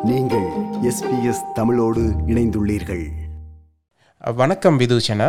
நீங்கள் எஸ்பிஎஸ் தமிழோடு இணைந்துள்ளீர்கள் வணக்கம் விதூஷனா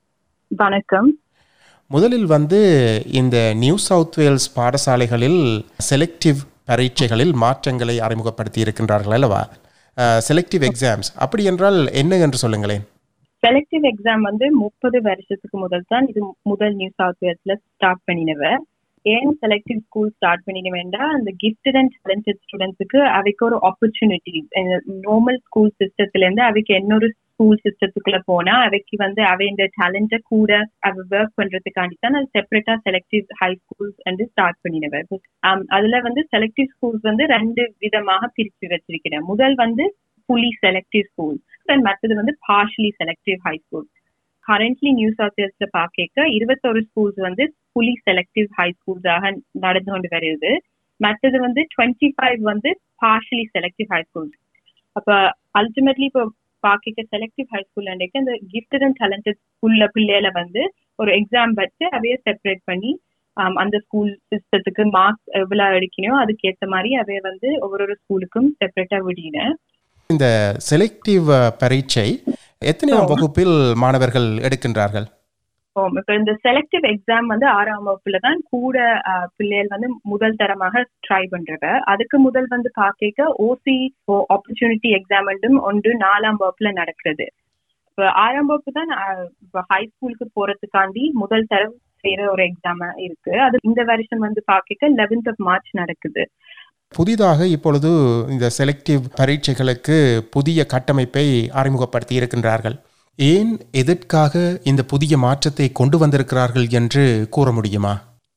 வணக்கம் முதலில் வந்து இந்த நியூ சவுத் வேல்ஸ் பாடசாலைகளில் செலக்டிவ் பரீட்சைகளில் மாற்றங்களை அறிமுகப்படுத்தி இருக்கின்றார்கள் அல்லவா செலக்டிவ் எக்ஸாம்ஸ் அப்படி என்றால் என்ன என்று சொல்லுங்களேன் செலக்டிவ் எக்ஸாம் வந்து முப்பது வருஷத்துக்கு முதல் தான் இது முதல் நியூ சவுத் வேல்ஸ்ல ஸ்டார்ட் பண்ணினவ ஏன் செலக்டிவ் ஸ்கூல் ஸ்டார்ட் பண்ணினவேண்டா அந்த கிஃப்டட் அண்ட் டேலண்டட் ஸ்டூடெண்ட்ஸுக்கு அவைக்கு ஒரு ஆப்பர்ச்சுனிட்டி நார்மல் ஸ்கூல் சிஸ்டத்துல இருந்து அவைக்கு இன்னொரு ஸ்கூல் சிஸ்டத்துக்குள்ள போனா அவைக்கு வந்து அவையோட டேலண்ட கூட அவ ஒர்க் பண்றதுக்காண்டி தான் அது செப்பரேட்டா செலக்டிவ் ஹை ஸ்கூல்ஸ் வந்து ஸ்டார்ட் பண்ணினவர் அதுல வந்து செலக்டிவ் ஸ்கூல்ஸ் வந்து ரெண்டு விதமாக பிரிச்சு வச்சிருக்கிறேன் முதல் வந்து ஃபுல்லி செலக்டிவ் ஸ்கூல் அண்ட் மற்றது வந்து partially selective high school currently New South வேல்ஸ்ல பாக்க இருபத்தொரு ஸ்கூல்ஸ் வந்து ஃபுல்லி செலக்டிவ் ஹை ஸ்கூல்ஸாக நடந்து கொண்டு வருது மற்றது வந்து டுவெண்ட்டி ஃபைவ் வந்து பார்ஷலி செலக்டிவ் ஹை ஸ்கூல்ஸ் அப்ப அல்டிமேட்லி இப்போ பாக்க செலக்டிவ் ஹை ஸ்கூல் அன்றைக்கு அந்த கிஃப்டட் அண்ட் டேலண்டட் உள்ள பிள்ளைகளை வந்து ஒரு எக்ஸாம் வச்சு அவைய செப்பரேட் பண்ணி அந்த ஸ்கூல் சிஸ்டத்துக்கு மார்க்ஸ் எவ்வளவு எடுக்கணும் அதுக்கேற்ற மாதிரி அவைய வந்து ஒவ்வொரு ஸ்கூலுக்கும் செப்பரேட்டா விடினேன் இந்த செலக்டிவ் பரீட்சை எத்தனையாம் வகுப்பில் மாணவர்கள் எடுக்கின்றார்கள் இப்போ இந்த செலக்டிவ் எக்ஸாம் வந்து ஆறாம் வகுப்புல தான் கூட பிள்ளைகள் வந்து முதல் தரமாக ட்ரை பண்றவ அதுக்கு முதல் வந்து பாக்க ஓசி ஆப்பர்ச்சுனிட்டி எக்ஸாம் ஒன்று நாலாம் வகுப்புல நடக்கிறது இப்போ ஆறாம் வகுப்பு தான் ஹை ஸ்கூலுக்கு போறதுக்காண்டி முதல் தரம் செய்யற ஒரு எக்ஸாம் இருக்கு அது இந்த வருஷம் வந்து பாக்க லெவன்த் ஆஃப் மார்ச் நடக்குது புதிதாக இப்பொழுது இந்த செலக்டிவ் பரீட்சைகளுக்கு புதிய கட்டமைப்பை அறிமுகப்படுத்தி இருக்கின்றார்கள் ஏன் எதற்காக இந்த புதிய மாற்றத்தை கொண்டு வந்திருக்கிறார்கள் என்று கூற முடியுமா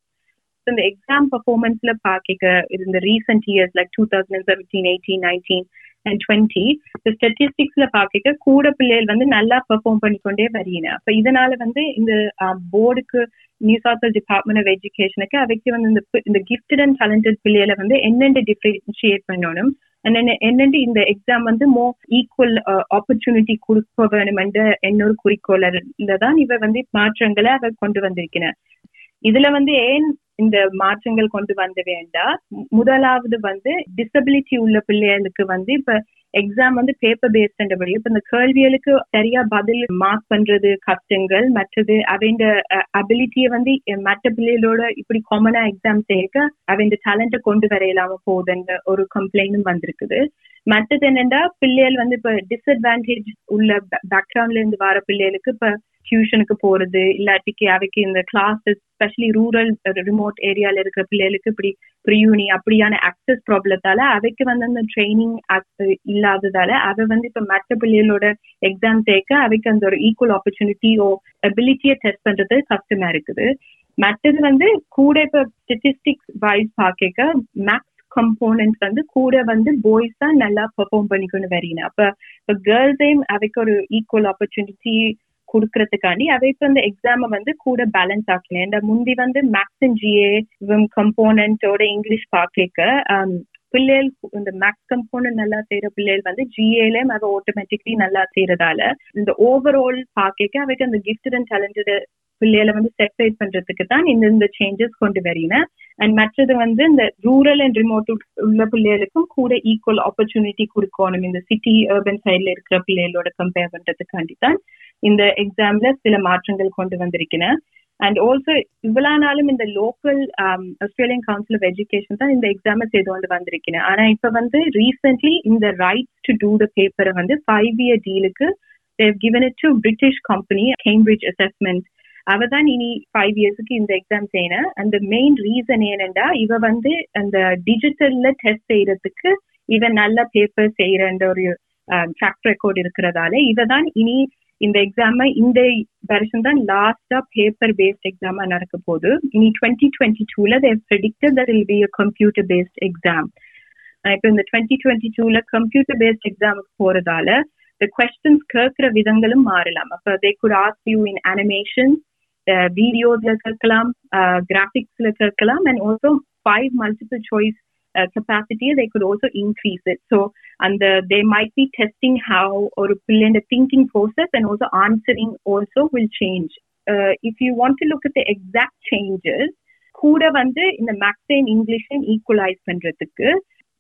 இந்த எக்ஸாம் பர்ஃபார்மன்ஸ்ல பாக்க இந்த recent years like two thousand seventeen eighteen nineteen and twenty இந்த ஸ்டட்டிஸ்டிக்ஸ்ல பாக்க கூட பிள்ளைகள் வந்து நல்லா பெர்ஃபார்ம் பண்ணிக்கொண்டே வரீங்க அப்ப இதனால வந்து இந்த போர்டுக்கு நியூ சவுத் டிபார்ட்மெண்ட் ஆஃப் எஜுகேஷனுக்கு அவைக்கு வந்து இந்த இந்த கிஃப்டட் அண்ட் டேலண்டட் பிள்ளைகளை வந்து என்னென்ன டிஃபரன்ஷியேட் பண்ணணும் என்னென்ன இந்த எக்ஸாம் வந்து மோ ஈக்குவல் ஆப்பர்ச்சுனிட்டி கொடுக்க வேணும் என்ற இன்னொரு குறிக்கோள்ல தான் இவ வந்து மாற்றங்களை அவ கொண்டு வந்திருக்கிறேன் இதுல வந்து ஏன் இந்த மாற்றங்கள் கொண்டு வந்த வேண்டாம் முதலாவது வந்து டிசபிலிட்டி உள்ள பிள்ளைகளுக்கு வந்து இப்ப எக்ஸாம் வந்து பேப்பர் பேஸ்ட்ன்றபடி இப்ப இந்த கேள்விகளுக்கு சரியா பதில் மார்க் பண்றது கஷ்டங்கள் மற்றது அவங்க அபிலிட்டியை வந்து மற்ற பிள்ளைகளோட இப்படி காமனா எக்ஸாம் சேர்க்க அவங்க டேலண்ட கொண்டு வர இல்லாம போகுதுன்ற ஒரு கம்ப்ளைண்டும் வந்திருக்குது மற்றது என்னண்டா பிள்ளைகள் வந்து இப்ப டிஸ்அட்வான்டேஜ் உள்ள பேக்ரவுண்ட்ல இருந்து வர பிள்ளைகளுக்கு இப்ப டியூஷனுக்கு போறது இல்லாட்டிக்கு அவைக்கு இந்த கிளாஸஸ் ஸ்பெஷலி ரூரல் ரிமோட் ஏரியால இருக்கிற பிள்ளைகளுக்கு இப்படி ப்ரியூனி அப்படியான ஆக்சஸ் ப்ராப்ளத்தால அவைக்கு வந்து அந்த ட்ரைனிங் இல்லாததால அவ வந்து இப்ப மற்ற பிள்ளைகளோட எக்ஸாம் சேர்க்க அவைக்கு அந்த ஒரு ஈக்குவல் ஆப்பர்ச்சுனிட்டி ஓ அபிலிட்டியை டெஸ்ட் பண்றது கஷ்டமா இருக்குது மற்றது வந்து கூட இப்ப ஸ்டெட்டிஸ்டிக்ஸ் வைஸ் பாக்க மேக்ஸ் கம்போனன்ட் வந்து கூட வந்து பாய்ஸ் தான் நல்லா பெர்ஃபார்ம் பண்ணிக்கொண்டு வரீங்க அப்ப இப்ப கேர்ள்ஸையும் அவைக்கு ஒரு ஈக்குவல் ஆப்பர்ச்சுனிட்டி கொடுக்கறதுக்காண்டி அவை இப்ப இந்த எக்ஸாம வந்து கூட பேலன்ஸ் ஆக்கணும் இந்த முந்தி வந்து மேக்ஸ் அண்ட் ஜிஏ கம்போனன்ட்டோட இங்கிலீஷ் பார்க்க பிள்ளைகள் இந்த மேக்ஸ் கம்போனன்ட் நல்லா செய்யற பிள்ளைகள் வந்து ஜிஏலயும் அதை ஆட்டோமேட்டிக்லி நல்லா செய்யறதால இந்த ஓவரால் பார்க்க அவைக்கு அந்த கிஃப்டட் அண்ட் டேலண்டட் பிள்ளைகளை வந்து செப்பரேட் பண்றதுக்கு தான் இந்த இந்த சேஞ்சஸ் கொண்டு வரீங்க அண்ட் மற்றது வந்து இந்த ரூரல் அண்ட் ரிமோட் உள்ள பிள்ளைகளுக்கும் கூட ஈக்குவல் ஆப்பர்ச்சுனிட்டி கொடுக்கணும் இந்த சிட்டி அர்பன் சைட்ல இருக்கிற பிள்ளைகளோட கம்பேர் பண்றதுக்காண்டி தான் இந்த எக்ஸாம்ல சில மாற்றங்கள் கொண்டு வந்திருக்கிறேன் அண்ட் ஆல்சோ இவ்வளவு நாளும் இந்த local Australian council of education தான் இந்த எக்ஸாமை செய்து கொண்டு வந்திருக்கிறேன் ஆனா இப்ப வந்து ரீசென்ட்லி இந்த ரைட்ஸ் டு டூ த பேப்பரை வந்து ஃபைவ் இயர் டீலுக்கு they given it to British company Cambridge assessment அவ தான் இனி ஃபைவ் இயர்ஸுக்கு இந்த எக்ஸாம் செய்யணும் அந்த மெயின் ரீசன் ஏனென்றா இவ வந்து அந்த டிஜிட்டல்ல டெஸ்ட் செய்யறதுக்கு இவ நல்ல பேப்பர் செய்யறன்ற ஒரு ட்ராக் ரெக்கார்ட் இருக்கிறதால இவ தான் இனி இந்த எக்ஸாம இந்த வருஷம் தான் லாஸ்டா பேப்பர் பேஸ்ட் எக்ஸாமா நடக்க போகுது இனி டுவெண்ட்டி டுவெண்ட்டி டூல they predicted that will be a computer based exam இப்போ இந்த டுவெண்ட்டி டுவெண்ட்டி டூல கம்ப்யூட்டர் பேஸ்ட் எக்ஸாமுக்கு போறதால இந்த கொஸ்டின்ஸ் கேட்கிற விதங்களும் மாறலாம் அப்ப they could ask you in animation வீடியோஸ்ல கேட்கலாம் கிராஃபிக்ஸ்ல கேட்கலாம் and also five multiple choice capacity they could also increase it so and the, they might be testing how or the thinking process and also answering also will change uh, if you want to look at the exact changes கூட வந்து இந்த மேக்ஸைன் இங்கிலீஷையும் equalise பண்றதுக்கு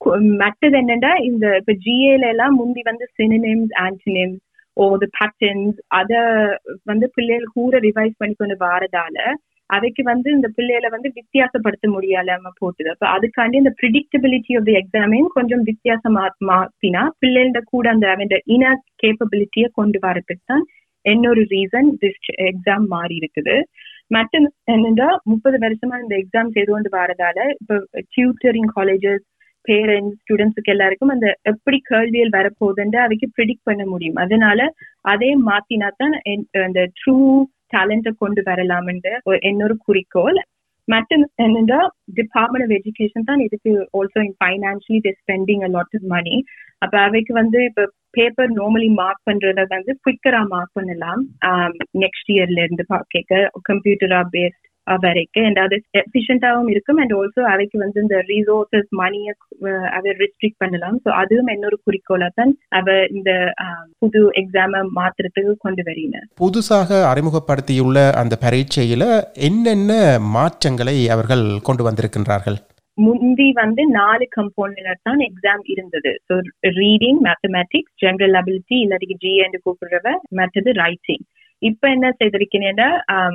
கு- மற்றது என்னன்னா இந்த இப்ப ஜிஏல எல்லாம் முந்தி வந்து சினினிம்ஸ் ஆன்டினிம்ஸ் ஓ த பேட்டர்ன்ஸ் அத வந்து பிள்ளைகள் கூட ரிவைஸ் பண்ணி கொண்டு வாரதால அவைக்கு வந்து இந்த பிள்ளைகளை வந்து வித்தியாசப்படுத்த முடியாம போட்டுது அப்ப அதுக்காண்டி இந்த ப்ரிடிக்டபிலிட்டி ஆஃப் தி எக்ஸாமையும் கொஞ்சம் வித்தியாசமா மாத்தினா பிள்ளைகளோட கூட அந்த அவன் இன கேப்பபிலிட்டியை கொண்டு வரதுக்கு தான் இன்னொரு ரீசன் திஸ் எக்ஸாம் மாறி இருக்குது மற்ற என்னன்னா முப்பது வருஷமா இந்த எக்ஸாம் செய்து கொண்டு வரதால இப்ப டியூட்டரிங் காலேஜஸ் பேரண்ட்ஸ் ஸ்டூடெண்ட்ஸுக்கு எல்லாருக்கும் அந்த எப்படி கேள்விகள் வரப்போகுதுன்னு அவைக்கு ப்ரிடிக்ட் பண்ண முடியும் அதனால அதே மாத்தினா தான் என்- அந்த ட்ரூ டேலண்ட்டை கொண்டு வரலாம்ன்ற ஒரு இன்னொரு குறிக்கோள் மற்ற என்னன்னா டிபார்ட்மெண்ட் ஆஃப் எஜுகேஷன் தான் இதுக்கு also in financially the spending a lot of money அப்ப அவைக்கு வந்து இப்ப பேப்பர் நார்மலி மார்க் பண்றத வந்து குவிக்கரா மார்க் பண்ணலாம் நெக்ஸ்ட் இயர்ல இருந்து பார்க்க கம்ப்யூட்டரா பேஸ்ட் வரைக்கும் அண்ட் அது எஃபிஷியன்டாகவும் இருக்கும் அண்ட் ஆல்சோ அவைக்கு வந்து இந்த ரிசோர்சஸ் மணியை அதை ரெஸ்ட்ரிக்ட் பண்ணலாம் ஸோ அதுவும் இன்னொரு குறிக்கோளா தான் அவ இந்த ஆஹ், புது எக்ஸாமை மாத்துறதுக்கு கொண்டு வரீங்க புதுசாக அறிமுகப்படுத்தியுள்ள அந்த பரீட்சையில என்னென்ன மாற்றங்களை அவர்கள் கொண்டு வந்திருக்கின்றார்கள் முந்தி வந்து நாலு கம்போனன்ட் தான் எக்ஸாம் இருந்தது so reading mathematics general ability இல்லாட்டி ஜிஏன்னு கூப்பிடுறவ மற்றது ரைட்டிங் இப்ப என்ன செய்திருக்கீங்கன்னா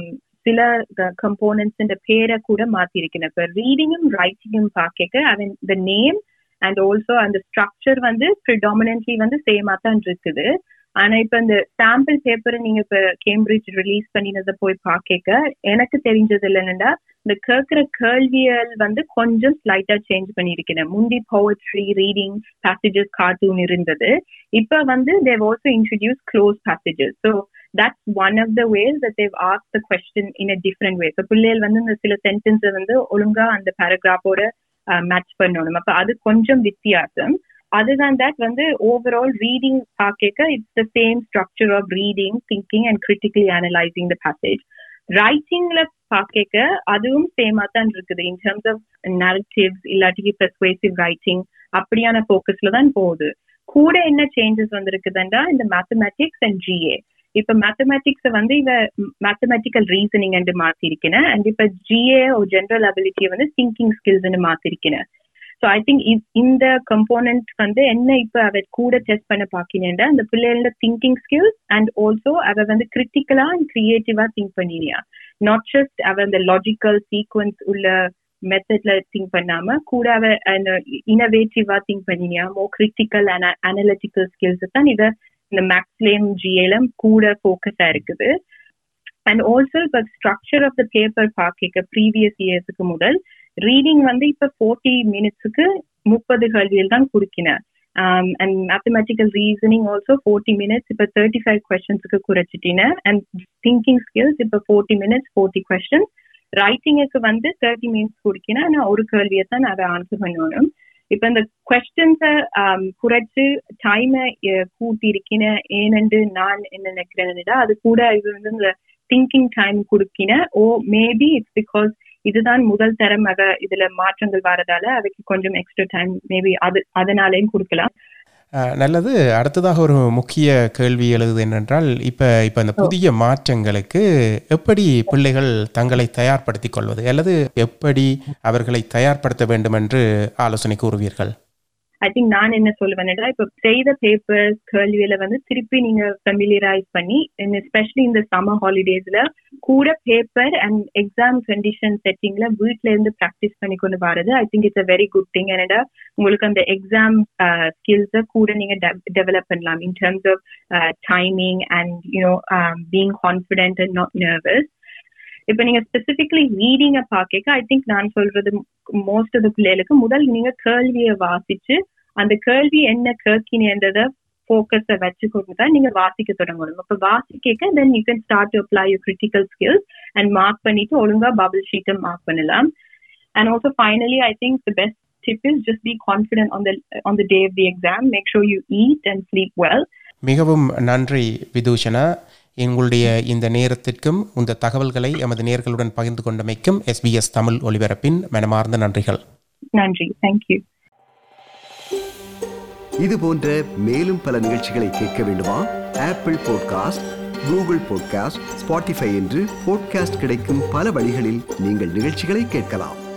சில கம்போனன்ட்ஸ் பேரை கூட மாத்திருக்கேன் இப்ப ரீடிங்கும் ரைட்டிங்கும் பார்க்க அவன் இந்த நேம் அண்ட் ஆல்சோ அந்த ஸ்ட்ரக்சர் வந்து ப்ரிடாமினன்ட்லி வந்து சேமா தான் இருக்குது ஆனா இப்ப இந்த சாம்பிள் பேப்பரை நீங்க இப்ப கேம்பிரிட்ஜ் ரிலீஸ் பண்ணினதை போய் பார்க்க எனக்கு தெரிஞ்சது இல்லைன்னா இந்த கேட்கிற கேள்வியல் வந்து கொஞ்சம் ஸ்லைட்டா சேஞ்ச் பண்ணியிருக்கிறேன் முந்தி poetry ரீடிங் பேசேஜஸ் கார்ட்டூன் இருந்தது இப்ப வந்து they've also introduce close passages so that's one of the ways that they've asked the question in a different way. So பிள்ளைகள் வந்து இந்த சில சென்டென்ஸ் வந்து ஒழுங்கா அந்த பேராகிராஃபோட மேட்ச் பண்ணணும் அப்ப அது கொஞ்சம் வித்தியாசம் அதுதான் தட் வந்து ஓவரால் ரீடிங் பார்க்க it's the same structure of reading thinking and critically analysing the passage ரைட்டிங்ல பார்க்க அதுவும் சேமா தான் இருக்குது இன் டர்ம்ஸ் ஆஃப் நரேட்டிவ்ஸ் இல்லாட்டி பெர்ஸ்வேசிவ் ரைட்டிங் அப்படியான ஃபோக்கஸ்ல தான் போகுது கூட என்ன சேஞ்சஸ் வந்திருக்குதுன்னா இந்த மேத்தமேட்டிக்ஸ் அண்ட் ஜிஏ இப்ப மேத்தமேட்டிக்ஸ் வந்து இவ மேத்தமேட்டிக்கல் ரீசனிங் என்று மாத்திருக்கேன் அண்ட் இப்ப ஜிஏ ஒரு ஜெனரல் அபிலிட்டியை வந்து திங்கிங் ஸ்கில்ஸ்னு மாத்திருக்கேன் ஸோ ஐ திங்க் இந்த கம்போனன்ட் வந்து என்ன இப்ப அவ கூட டெஸ்ட் பண்ண பாக்கினேன்டா அந்த பிள்ளைகளோட திங்கிங் ஸ்கில்ஸ் அண்ட் ஆல்சோ அவ வந்து கிரிட்டிக்கலா அண்ட் கிரியேட்டிவா திங்க் பண்ணினியா நாட் ஜஸ்ட் அவ அந்த லாஜிக்கல் சீக்வன்ஸ் உள்ள மெத்தட்ல திங்க் பண்ணாம கூட அவ அந்த இனோவேட்டிவா திங்க் பண்ணினியா மோ கிரிட்டிக்கல் அனலிட்டிக்கல் ஸ்கில்ஸ் தான் இவ இந்த மேக்ஸ்லேம் ஜிஏலம் கூட ஃபோக்கஸா இருக்குது அண்ட் ஆல்சோ இப்ப ஸ்ட்ரக்சர் ஆஃப் த பேப்பர் பார்க்க ப்ரீவியஸ் இயர்ஸுக்கு முதல் ரீடிங் வந்து இப்ப ஃபோர்ட்டி மினிட்ஸுக்கு முப்பது கேள்வியில் தான் கொடுக்கினேன் and mathematical reasoning also forty minutes இப்போ தேர்ட்டி ஃபைவ் கொஸ்டின்ஸுக்கு குறைச்சிட்டினேன் அண்ட் திங்கிங் ஸ்கில்ஸ் இப்போ ஃபோர்ட்டி மினிட்ஸ் ஃபோர்ட்டி கொஸ்டின்ஸ் ரைட்டிங்குக்கு வந்து தேர்ட்டி மினிட்ஸ் கொடுக்கினா நான் ஒரு கேள்வியை தான் அதை ஆன்சர் பண்ணணும் இப்ப இந்த கொஸ்டின்ஸை குறைச்சு டைமை கூட்டி இருக்கின ஏனென்று நான் என்ன நினைக்கிறேன்னா அது கூட இது வந்து இந்த திங்கிங் டைம் கொடுக்கின ஓ மேபி இட்ஸ் பிகாஸ் இதுதான் முதல் தரம் அத இதுல மாற்றங்கள் வரதால அதுக்கு கொஞ்சம் எக்ஸ்ட்ரா டைம் மேபி அது அதனாலேயும் கொடுக்கலாம் அஹ், நல்லது அடுத்ததாக ஒரு முக்கிய கேள்வி எழுது என்னென்றால் இப்போ இப்போ இந்த புதிய மாற்றங்களுக்கு எப்படி பிள்ளைகள் தங்களை தயார்படுத்திக் கொள்வது அல்லது எப்படி அவர்களை தயார்படுத்த வேண்டும் என்று ஆலோசனை கூறுவீர்கள் ஐ திங்க் நான் என்ன சொல்லுவேன்னா இப்ப செய்த பேப்பர்ஸ் கேள்வியில வந்து திருப்பி நீங்க ஃபெமிலியரைஸ் பண்ணி எஸ்பெஷலி இந்த சம்மர் ஹாலிடேஸ்ல கூட பேப்பர் அண்ட் எக்ஸாம் கண்டிஷன் செட்டிங்ல வீட்ல இருந்து ப்ராக்டிஸ் பண்ணி கொண்டு வரது I think it's a very good thing என்னடா உங்களுக்கு அந்த எக்ஸாம் ஸ்கில்ஸை கூட நீங்க டெவலப் பண்ணலாம் in terms of timing and you know being confident and not nervous இப்ப நீங்க ஸ்பெசிபிக்லி ரீடிங்க பாக்க ஐ திங்க் நான் சொல்றது மோஸ்ட் ஆஃப் பிள்ளைகளுக்கு முதல் நீங்க கேள்வியை வாசிச்சு அந்த கேள்வி என்ன கேட்கினன்றத ஃபோக்கஸை வச்சுக்கொண்டு தான் நீங்க வாசிக்க தொடங்கணும் அப்ப வாசிக்க then you can start to apply you critical skills and mark பண்ணிட்டு ஒழுங்கா பபிள் ஷீட்டை மார்க் பண்ணலாம் and also finally I think the best tip is just be confident on the on the day of the exam make sure you eat and sleep well மிகவும் நன்றி விதூஷனா எங்களுடைய இந்த நேரத்திற்கும் இந்த தகவல்களை எமது நேர்களுடன் பகிர்ந்து கொண்டமைக்கும் எஸ்பிஎஸ் தமிழ் ஒலிபரப்பின் மனமார்ந்த நன்றிகள் nandri thank you இது போன்ற மேலும் பல நிகழ்ச்சிகளை கேட்க வேண்டுமா Apple podcast Google podcast Spotify என்று பாட்காஸ்ட் கிடைக்கும் பல வழிகளில் நீங்கள் நிகழ்ச்சிகளை கேட்கலாம்